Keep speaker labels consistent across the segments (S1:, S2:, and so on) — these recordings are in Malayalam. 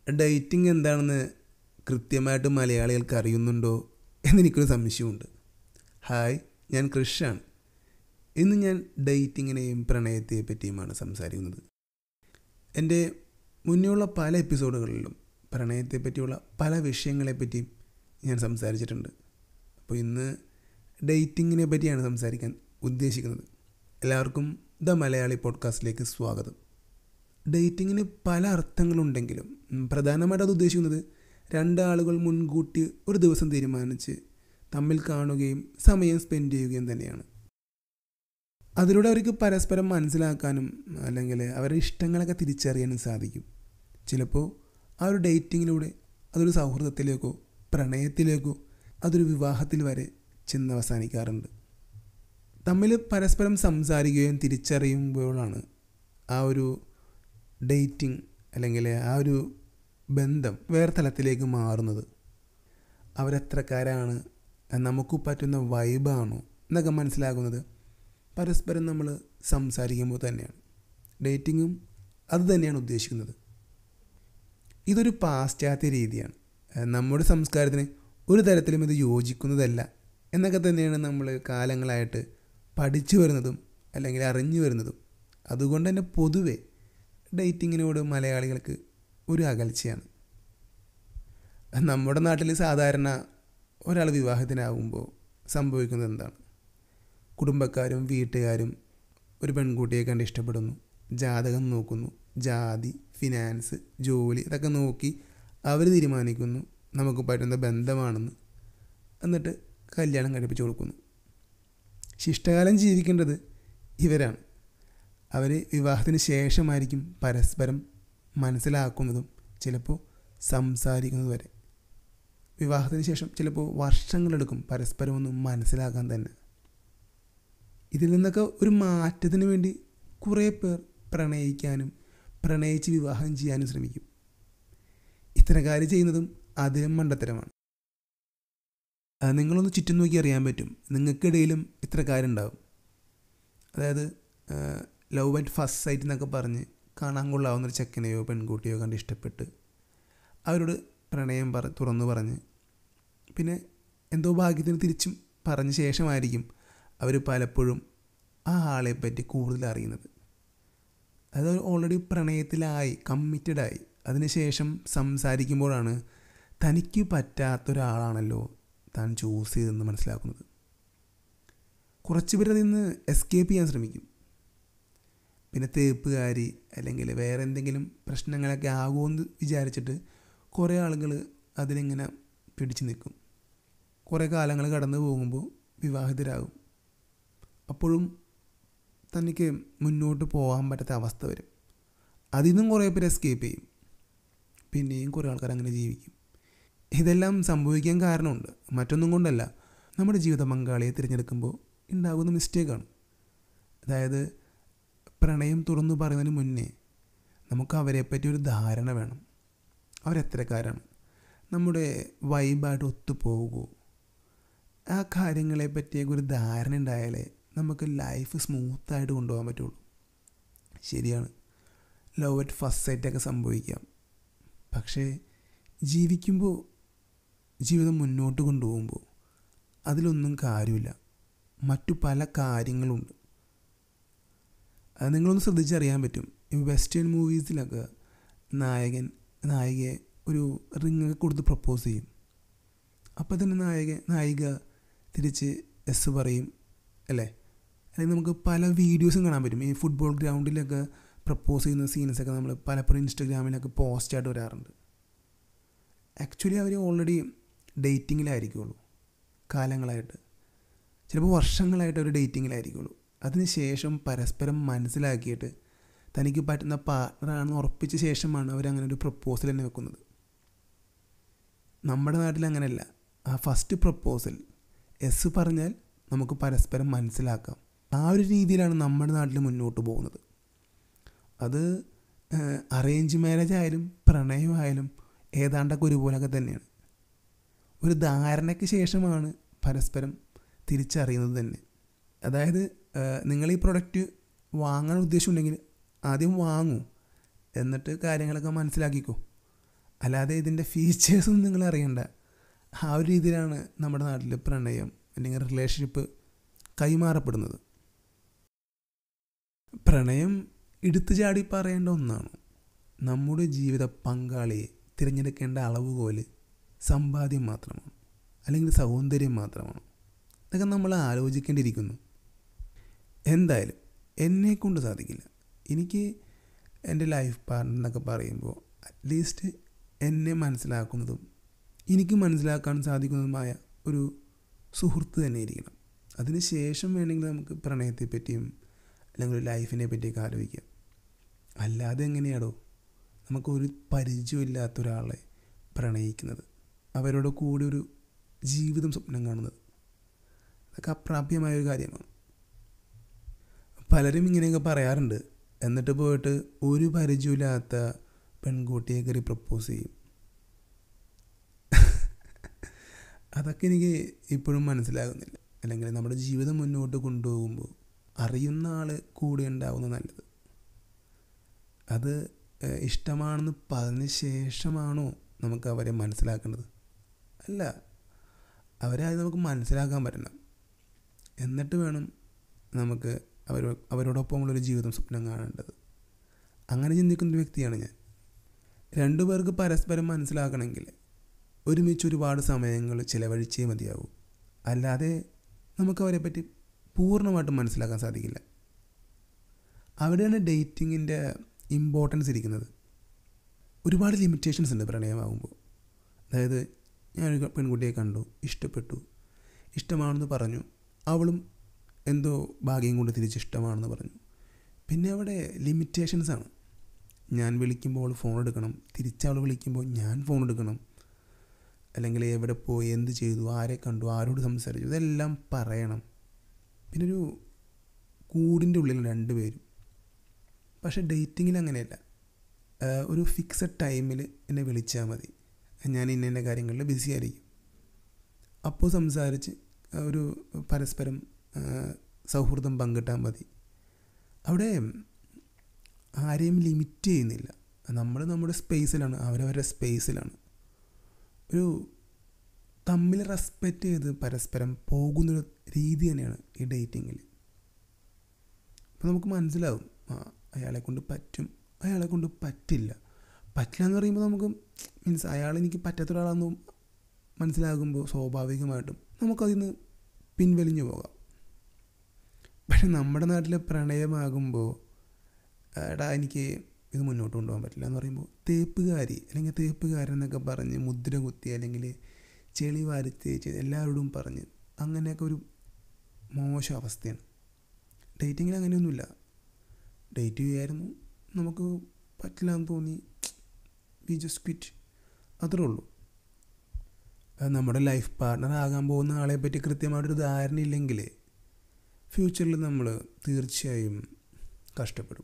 S1: ഡേറ്റിംഗ് എന്താണെന്ന് കൃത്യമായിട്ട് മലയാളികൾക്ക് അറിയുന്നുണ്ടോ എന്നെനിക്കൊരു സംശയമുണ്ട് ഹായ് ഞാൻ കൃഷാണ് ഇന്ന് ഞാൻ ഡേറ്റിങ്ങിനെയും പ്രണയത്തെയും പറ്റിയുമാണ് സംസാരിക്കുന്നത് എൻ്റെ മുന്നേയുള്ള പല എപ്പിസോഡുകളിലും പ്രണയത്തെ പറ്റിയുള്ള പല വിഷയങ്ങളെപ്പറ്റിയും ഞാൻ സംസാരിച്ചിട്ടുണ്ട് അപ്പോൾ ഇന്ന് ഡേറ്റിങ്ങിനെ പറ്റിയാണ് സംസാരിക്കാൻ ഉദ്ദേശിക്കുന്നത് എല്ലാവർക്കും ദ മലയാളി പോഡ്കാസ്റ്റിലേക്ക് സ്വാഗതം ഡേറ്റിങ്ങിന് പല അർത്ഥങ്ങളുണ്ടെങ്കിലും ഉം, പ്രധാനമായിട്ട് അത് ഉദ്ദേശിക്കുന്നത് രണ്ടാളുകൾ മുൻകൂട്ടി ഒരു ദിവസം തീരുമാനിച്ച് തമ്മിൽ കാണുകയും സമയം സ്പെൻഡ് ചെയ്യുകയും തന്നെയാണ് അതിലൂടെ അവർക്ക് പരസ്പരം മനസ്സിലാക്കാനും അല്ലെങ്കിൽ അവരുടെ ഇഷ്ടങ്ങളൊക്കെ തിരിച്ചറിയാനും സാധിക്കും ചിലപ്പോൾ ആ ഒരു ഡേറ്റിങ്ങിലൂടെ അതൊരു സൗഹൃദത്തിലേക്കോ പ്രണയത്തിലേക്കോ അതൊരു വിവാഹത്തിൽ വരെ ചെന്ന് അവസാനിക്കാറുണ്ട് തമ്മിൽ പരസ്പരം സംസാരിക്കുകയും തിരിച്ചറിയുമ്പോഴാണ് ആ ഒരു ഡേറ്റിംഗ് അല്ലെങ്കിൽ ആ ഒരു ബന്ധം വേറെ തലത്തിലേക്ക് മാറുന്നത് അവരെത്രക്കാരാണ് നമുക്ക് പറ്റുന്ന വൈബാണോ എന്നൊക്കെ മനസ്സിലാകുന്നത് പരസ്പരം നമ്മൾ സംസാരിക്കുമ്പോൾ തന്നെയാണ് ഡേറ്റിങ്ങും അത് തന്നെയാണ് ഉദ്ദേശിക്കുന്നത് ഇതൊരു പാശ്ചാത്യ രീതിയാണ് ഏഹ് നമ്മുടെ സംസ്കാരത്തിന് ഒരു തരത്തിലും ഇത് യോജിക്കുന്നതല്ല എന്നൊക്കെ തന്നെയാണ് നമ്മൾ കാലങ്ങളായിട്ട് പഠിച്ചു വരുന്നതും അല്ലെങ്കിൽ അറിഞ്ഞു വരുന്നതും അതുകൊണ്ട് തന്നെ പൊതുവെ ഡേറ്റിങ്ങിനോട് മലയാളികൾക്ക് ഒരു അകൽച്ചയാണ് നമ്മുടെ നാട്ടിൽ സാധാരണ ഒരാൾ വിവാഹത്തിനാകുമ്പോൾ സംഭവിക്കുന്നത് എന്താണ് കുടുംബക്കാരും വീട്ടുകാരും ഒരു പെൺകുട്ടിയെ കണ്ട് ഇഷ്ടപ്പെടുന്നു ജാതകം നോക്കുന്നു ജാതി ഫിനാൻസ് ജോലി ഇതൊക്കെ നോക്കി അവർ തീരുമാനിക്കുന്നു നമുക്ക് പറ്റുന്ന ബന്ധമാണെന്ന് എന്നിട്ട് കല്യാണം കഴിപ്പിച്ച് കൊടുക്കുന്നു ശിഷ്ടകാലം ജീവിക്കേണ്ടത് ഇവരാണ് അവർ വിവാഹത്തിന് ശേഷമായിരിക്കും പരസ്പരം മനസ്സിലാക്കുന്നതും ചിലപ്പോൾ സംസാരിക്കുന്നത് വരെ വിവാഹത്തിന് ശേഷം ചിലപ്പോൾ വർഷങ്ങളെടുക്കും പരസ്പരം ഒന്ന് മനസ്സിലാക്കാൻ തന്നെ ഇതിൽ നിന്നൊക്കെ ഒരു മാറ്റത്തിന് വേണ്ടി കുറേ പേർ പ്രണയിക്കാനും പ്രണയിച്ച് വിവാഹം ചെയ്യാനും ശ്രമിക്കും ഇത്തരം കാര്യം ചെയ്യുന്നതും അതിലും മണ്ടത്തരമാണ് അത് നിങ്ങളൊന്ന് ചുറ്റും നോക്കി അറിയാൻ പറ്റും നിങ്ങൾക്കിടയിലും ഇത്ര കാര്യം ഉണ്ടാവും അതായത് ലവ് ആൻഡ് ഫസ്റ്റ് സൈറ്റ് എന്നൊക്കെ പറഞ്ഞ് കാണാൻ കൊള്ളാവുന്ന ഒരു ചെക്കനെയോ പെൺകുട്ടിയോ കണ്ട് ഇഷ്ടപ്പെട്ട് അവരോട് പ്രണയം പറ തുറന്നു പറഞ്ഞ് പിന്നെ എന്തോ ഭാഗ്യത്തിന് തിരിച്ചും പറഞ്ഞ ശേഷമായിരിക്കും അവർ പലപ്പോഴും ആ ആളെ പറ്റി കൂടുതൽ അറിയുന്നത് അതായത് ഓൾറെഡി പ്രണയത്തിലായി കമ്മിറ്റഡായി അതിനുശേഷം സംസാരിക്കുമ്പോഴാണ് തനിക്ക് പറ്റാത്തൊരാളാണല്ലോ താൻ ചൂസ് ചെയ്തെന്ന് മനസ്സിലാക്കുന്നത് കുറച്ച് പേർ അതിൽ നിന്ന് എസ്കേപ്പ് ചെയ്യാൻ ശ്രമിക്കും പിന്നെ തേപ്പുകാരി അല്ലെങ്കിൽ വേറെ എന്തെങ്കിലും പ്രശ്നങ്ങളൊക്കെ ആകുമെന്ന് വിചാരിച്ചിട്ട് കുറേ ആളുകൾ അതിലിങ്ങനെ പിടിച്ചു നിൽക്കും കുറേ കാലങ്ങൾ കടന്നു പോകുമ്പോൾ വിവാഹിതരാകും അപ്പോഴും തനിക്ക് മുന്നോട്ട് പോകാൻ പറ്റാത്ത അവസ്ഥ വരും അതിൽ നിന്നും കുറേ പേര് എസ്കേപ്പ് ചെയ്യും പിന്നെയും കുറേ ആൾക്കാർ അങ്ങനെ ജീവിക്കും ഇതെല്ലാം സംഭവിക്കാൻ കാരണമുണ്ട് മറ്റൊന്നും കൊണ്ടല്ല നമ്മുടെ ജീവിത പങ്കാളിയെ തിരഞ്ഞെടുക്കുമ്പോൾ ഉണ്ടാകുന്ന മിസ്റ്റേക്കാണ് അതായത് പ്രണയം തുറന്നു പറയുന്നതിന് മുന്നേ നമുക്ക് അവരെപ്പറ്റി ഒരു ധാരണ വേണം അവരെത്രക്കാരാണ് നമ്മുടെ വൈബായിട്ട് ഒത്തുപോകുമോ ആ കാര്യങ്ങളെ പറ്റിയൊക്കെ ഒരു ധാരണ ഉണ്ടായാലേ നമുക്ക് ലൈഫ് സ്മൂത്തായിട്ട് കൊണ്ടുപോകാൻ പറ്റുള്ളൂ ശരിയാണ് ലവ് അറ്റ് ഫസ്റ്റ് സൈറ്റൊക്കെ സംഭവിക്കാം പക്ഷേ ജീവിക്കുമ്പോൾ ജീവിതം മുന്നോട്ട് കൊണ്ടുപോകുമ്പോൾ അതിലൊന്നും കാര്യമില്ല മറ്റു പല കാര്യങ്ങളുണ്ട് അത് നിങ്ങളൊന്ന് ശ്രദ്ധിച്ചറിയാൻ പറ്റും ഈ വെസ്റ്റേൺ മൂവീസിലൊക്കെ നായകൻ നായികയെ ഒരു റിങ്ങൊക്കെ കൊടുത്ത് പ്രപ്പോസ് ചെയ്യും അപ്പോൾ തന്നെ നായക നായിക തിരിച്ച് എസ് പറയും അല്ലേ അല്ലെങ്കിൽ നമുക്ക് പല വീഡിയോസും കാണാൻ പറ്റും ഈ ഫുട്ബോൾ ഗ്രൗണ്ടിലൊക്കെ പ്രപ്പോസ് ചെയ്യുന്ന സീൻസൊക്കെ നമ്മൾ പലപ്പോഴും ഇൻസ്റ്റഗ്രാമിലൊക്കെ പോസ്റ്റായിട്ട് വരാറുണ്ട് ആക്ച്വലി അവർ ഓൾറെഡി ഡേറ്റിങ്ങിലായിരിക്കുള്ളൂ കാലങ്ങളായിട്ട് ചിലപ്പോൾ വർഷങ്ങളായിട്ട് ഒരു ഡേറ്റിങ്ങിലായിരിക്കുള്ളൂ അതിനുശേഷം പരസ്പരം മനസ്സിലാക്കിയിട്ട് തനിക്ക് പറ്റുന്ന പാർട്ണറാണെന്ന് ഉറപ്പിച്ച ശേഷമാണ് അവരങ്ങനെ ഒരു പ്രപ്പോസൽ തന്നെ വെക്കുന്നത് നമ്മുടെ നാട്ടിൽ അങ്ങനെയല്ല ആ ഫസ്റ്റ് പ്രപ്പോസൽ എസ് പറഞ്ഞാൽ നമുക്ക് പരസ്പരം മനസ്സിലാക്കാം ആ ഒരു രീതിയിലാണ് നമ്മുടെ നാട്ടിൽ മുന്നോട്ട് പോകുന്നത് അത് അറേഞ്ച് മാരേജ് ആയാലും പ്രണയമായാലും ഏതാണ്ടൊക്കെ ഒരുപോലൊക്കെ തന്നെയാണ് ഒരു ധാരണയ്ക്ക് ശേഷമാണ് പരസ്പരം തിരിച്ചറിയുന്നത് തന്നെ അതായത് നിങ്ങൾ ഈ പ്രൊഡക്റ്റ് വാങ്ങാൻ ഉദ്ദേശമുണ്ടെങ്കിൽ ആദ്യം വാങ്ങൂ എന്നിട്ട് കാര്യങ്ങളൊക്കെ മനസ്സിലാക്കിക്കോ അല്ലാതെ ഇതിൻ്റെ ഫീച്ചേഴ്സൊന്നും നിങ്ങൾ അറിയണ്ട ആ ഒരു രീതിയിലാണ് നമ്മുടെ നാട്ടിൽ പ്രണയം അല്ലെങ്കിൽ റിലേഷൻഷിപ്പ് കൈമാറപ്പെടുന്നത് പ്രണയം എടുത്തു ചാടി പറയേണ്ട ഒന്നാണ് നമ്മുടെ ജീവിത പങ്കാളിയെ തിരഞ്ഞെടുക്കേണ്ട അളവുകോല് സമ്പാദ്യം മാത്രമാണ് അല്ലെങ്കിൽ സൗന്ദര്യം മാത്രമാണ് ഇതൊക്കെ നമ്മൾ ആലോചിക്കേണ്ടിയിരിക്കുന്നു എന്തായാലും എന്നെ കൊണ്ട് സാധിക്കില്ല എനിക്ക് എൻ്റെ ലൈഫ് പാർട്ണർ എന്നൊക്കെ പറയുമ്പോൾ അറ്റ്ലീസ്റ്റ് എന്നെ മനസ്സിലാക്കുന്നതും എനിക്ക് മനസ്സിലാക്കാൻ സാധിക്കുന്നതുമായ ഒരു സുഹൃത്ത് തന്നെ ഇരിക്കണം അതിന് ശേഷം വേണമെങ്കിൽ നമുക്ക് പ്രണയത്തെ പറ്റിയും അല്ലെങ്കിൽ ഒരു ലൈഫിനെ പറ്റിയൊക്കെ ആലോചിക്കാം അല്ലാതെ എങ്ങനെയാടോ നമുക്കൊരു പരിചയമില്ലാത്ത ഒരാളെ പ്രണയിക്കുന്നത് അവരോട് കൂടി ഒരു ജീവിതം സ്വപ്നം കാണുന്നത് അതൊക്കെ അപ്രാപ്യമായ ഒരു കാര്യമാണ് പലരും ഇങ്ങനെയൊക്കെ പറയാറുണ്ട് എന്നിട്ട് പോയിട്ട് ഒരു പരിചയമില്ലാത്ത പെൺകുട്ടിയെ കയറി പ്രപ്പോസ് ചെയ്യും അതൊക്കെ എനിക്ക് ഇപ്പോഴും മനസ്സിലാകുന്നില്ല അല്ലെങ്കിൽ നമ്മുടെ ജീവിതം മുന്നോട്ട് കൊണ്ടുപോകുമ്പോൾ അറിയുന്ന ആൾ കൂടെ ഉണ്ടാവുന്നത് നല്ലത് അത് ഏഹ്, ഇഷ്ടമാണെന്ന് പറഞ്ഞ ശേഷമാണോ നമുക്ക് അവരെ മനസ്സിലാക്കേണ്ടത് അല്ല അവരെ ആദ്യം നമുക്ക് മനസ്സിലാക്കാൻ പറ്റണം എന്നിട്ട് വേണം നമുക്ക് അവർ അവരോടൊപ്പമുള്ളൊരു ജീവിതം സ്വപ്നം കാണേണ്ടത് അങ്ങനെ ചിന്തിക്കുന്ന ഒരു വ്യക്തിയാണ് ഞാൻ രണ്ടു പേർക്ക് പരസ്പരം മനസ്സിലാക്കണമെങ്കിൽ ഒരുമിച്ച് ഒരുപാട് സമയങ്ങൾ ചിലവഴിച്ചേ മതിയാവൂ അല്ലാതെ നമുക്ക് അവരെ പറ്റി പൂർണ്ണമായിട്ടും മനസ്സിലാക്കാൻ സാധിക്കില്ല അവിടെയാണ് ഡേറ്റിങ്ങിൻ്റെ ഇമ്പോർട്ടൻസ് ഇരിക്കുന്നത് ഒരുപാട് ലിമിറ്റേഷൻസ് ഉണ്ട് പ്രണയമാകുമ്പോൾ അതായത് ഞാനൊരു പെൺകുട്ടിയെ കണ്ടു ഇഷ്ടപ്പെട്ടു ഇഷ്ടമാണെന്ന് പറഞ്ഞു അവളും എന്തോ ഭാഗ്യം കൊണ്ട് തിരിച്ച് ഇഷ്ടമാണെന്ന് പറഞ്ഞു പിന്നെ അവിടെ ലിമിറ്റേഷൻസ് ആണ് ഞാൻ വിളിക്കുമ്പോൾ അവൾ ഫോൺ എടുക്കണം തിരിച്ചവൾ വിളിക്കുമ്പോൾ ഞാൻ ഫോൺ എടുക്കണം അല്ലെങ്കിൽ എവിടെ പോയി എന്ത് ചെയ്തു ആരെ കണ്ടു ആരോട് സംസാരിച്ചു ഇതെല്ലാം പറയണം പിന്നെ ഒരു കൂടിൻ്റെ ഉള്ളിൽ രണ്ട് പേരും പക്ഷേ ഡേറ്റിങ്ങിൽ അങ്ങനെയല്ല ആഹ് ഒരു ഫിക്സഡ് ടൈമിൽ എന്നെ വിളിച്ചാൽ മതി ഞാൻ ഇന്ന ഇന്ന കാര്യങ്ങളിൽ ബിസി ആയിരിക്കും അപ്പോൾ സംസാരിച്ച് ഒരു പരസ്പരം ആഹ് സൗഹൃദം പങ്കിട്ടാൽ മതി അവിടെ ആരെയും ലിമിറ്റ് ചെയ്യുന്നില്ല നമ്മൾ നമ്മുടെ സ്പേസിലാണ് അവരവരുടെ സ്പേസിലാണ് ഒരു തമ്മിൽ റെസ്പെക്റ്റ് ചെയ്ത് പരസ്പരം പോകുന്നൊരു രീതി തന്നെയാണ് ഈ ഡേറ്റിങ്ങിൽ അപ്പോൾ നമുക്ക് മനസ്സിലാവും ആ അയാളെ കൊണ്ട് പറ്റും അയാളെ കൊണ്ട് പറ്റില്ല പറ്റില്ല എന്ന് പറയുമ്പോൾ നമുക്ക് മീൻസ് അയാൾ എനിക്ക് പറ്റാത്ത ഒരാളാണെന്ന് മനസ്സിലാകുമ്പോൾ സ്വാഭാവികമായിട്ടും നമുക്കതിൽ നിന്ന് പിൻവലിഞ്ഞു പോകാം പക്ഷെ നമ്മുടെ നാട്ടിലെ പ്രണയമാകുമ്പോൾ എടാ എനിക്ക് ഇത് മുന്നോട്ട് കൊണ്ടുപോകാൻ പറ്റില്ല എന്ന് പറയുമ്പോൾ തേപ്പുകാരി അല്ലെങ്കിൽ തേപ്പുകാരൻ എന്നൊക്കെ പറഞ്ഞ് മുദ്ര കുത്തി അല്ലെങ്കിൽ ചെളി വാരി തേച്ച് എല്ലാവരോടും പറഞ്ഞ് അങ്ങനെയൊക്കെ ഒരു മോശം അവസ്ഥയാണ് ഡേറ്റിങ്ങിൽ അങ്ങനെയൊന്നുമില്ല ഡേറ്റ് ചെയ്യായിരുന്നു നമുക്ക് പറ്റില്ല എന്ന് തോന്നി വി ജസ്റ്റ് ക്വിറ്റ് അത്രേ ഉള്ളൂ അത് നമ്മുടെ ലൈഫ് പാർട്ട്ണർ ആകാൻ പോകുന്ന ആളെ പറ്റി കൃത്യമായിട്ടൊരു ധാരണ ഇല്ലെങ്കിൽ ഫ്യൂച്ചറിൽ നമ്മൾ തീർച്ചയായും കഷ്ടപ്പെടും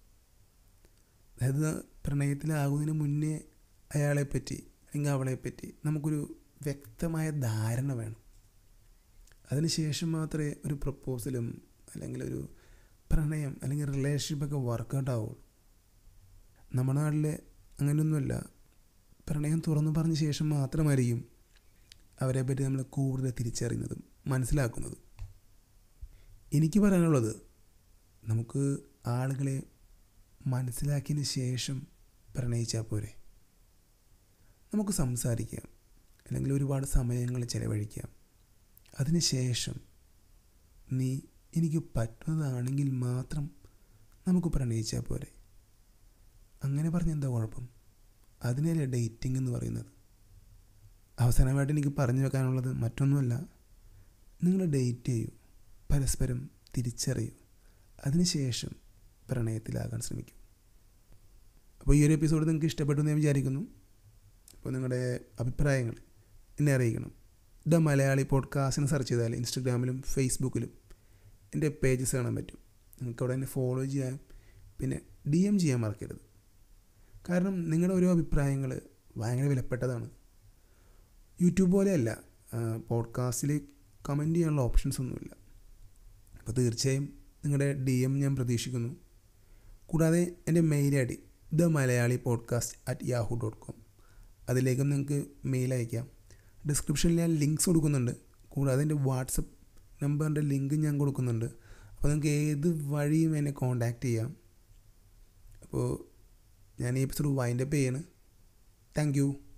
S1: അതായത് പ്രണയത്തിലാകുന്നതിന് മുന്നേ അയാളെപ്പറ്റി അല്ലെങ്കിൽ അവളെപ്പറ്റി നമുക്കൊരു വ്യക്തമായ ധാരണ വേണം അതിനുശേഷം മാത്രമേ ഒരു പ്രപ്പോസലും അല്ലെങ്കിൽ ഒരു പ്രണയം അല്ലെങ്കിൽ റിലേഷൻഷിപ്പൊക്കെ വർക്കൗട്ട് ആവുള്ളൂ നമ്മുടെ നാട്ടിൽ അങ്ങനെയൊന്നുമല്ല പ്രണയം തുറന്നു പറഞ്ഞ ശേഷം മാത്രമായിരിക്കും അവരെ പറ്റി നമ്മൾ കൂടുതൽ തിരിച്ചറിയുന്നതും മനസ്സിലാക്കുന്നതും എനിക്ക് പറയാനുള്ളത് നമുക്ക് ആളുകളെ മനസ്സിലാക്കിയതിന് ശേഷം പ്രണയിച്ചാൽ പോരെ നമുക്ക് സംസാരിക്കാം അല്ലെങ്കിൽ ഒരുപാട് സമയങ്ങൾ ചിലവഴിക്കാം അതിന് ശേഷം നീ എനിക്ക് പറ്റുന്നതാണെങ്കിൽ മാത്രം നമുക്ക് പ്രണയിച്ചാൽ പോരെ അങ്ങനെ പറഞ്ഞ എന്താ കുഴപ്പം അതിനല്ലേ ഡേറ്റിംഗ് എന്ന് പറയുന്നത് അവസാനമായിട്ട് എനിക്ക് പറഞ്ഞു വെക്കാനുള്ളത് മറ്റൊന്നുമല്ല നിങ്ങൾ ഡേറ്റ് ചെയ്യൂ പരസ്പരം തിരിച്ചറിയൂ അതിനുശേഷം പ്രണയത്തിലാകാൻ ശ്രമിക്കും അപ്പോൾ ഈ ഒരു എപ്പിസോഡ് നിങ്ങൾക്ക് ഇഷ്ടപ്പെട്ടു എന്ന് ഞാൻ വിചാരിക്കുന്നു അപ്പോൾ നിങ്ങളുടെ അഭിപ്രായങ്ങൾ എന്നെ അറിയിക്കണം ദ മലയാളി പോഡ്കാസ്റ്റിന് സെർച്ച് ചെയ്താൽ ഇൻസ്റ്റഗ്രാമിലും ഫേസ്ബുക്കിലും എൻ്റെ പേജസ് കാണാൻ പറ്റും നിങ്ങൾക്ക് അവിടെ എന്നെ ഫോളോ ചെയ്യാൻ പിന്നെ ഡി എം ചെയ്യാൻ മറക്കരുത് കാരണം നിങ്ങളുടെ ഓരോ അഭിപ്രായങ്ങൾ ഭയങ്കര വിലപ്പെട്ടതാണ് യൂട്യൂബ് പോലെയല്ല പോഡ്കാസ്റ്റിൽ കമൻറ്റ് ചെയ്യാനുള്ള ഓപ്ഷൻസ് ഒന്നുമില്ല അപ്പോൾ തീർച്ചയായും നിങ്ങളുടെ ഡി എം ഞാൻ പ്രതീക്ഷിക്കുന്നു കൂടാതെ എൻ്റെ mail I D the Malayali podcast at Yahoo dot com അതിലേക്കും നിങ്ങൾക്ക് മെയിൽ അയക്കാം ഡിസ്ക്രിപ്ഷനിൽ ഞാൻ ലിങ്ക്സ് കൊടുക്കുന്നുണ്ട് കൂടാതെ എൻ്റെ വാട്സപ്പ് നമ്പറിൻ്റെ ലിങ്ക് ഞാൻ കൊടുക്കുന്നുണ്ട് അപ്പോൾ നിങ്ങൾക്ക് ഏത് വഴിയും എന്നെ കോൺടാക്റ്റ് ചെയ്യാം അപ്പോൾ ഞാൻ ഈ എപ്പിസോഡ് വൈൻഡപ്പ് ചെയ്യാണ് താങ്ക് യു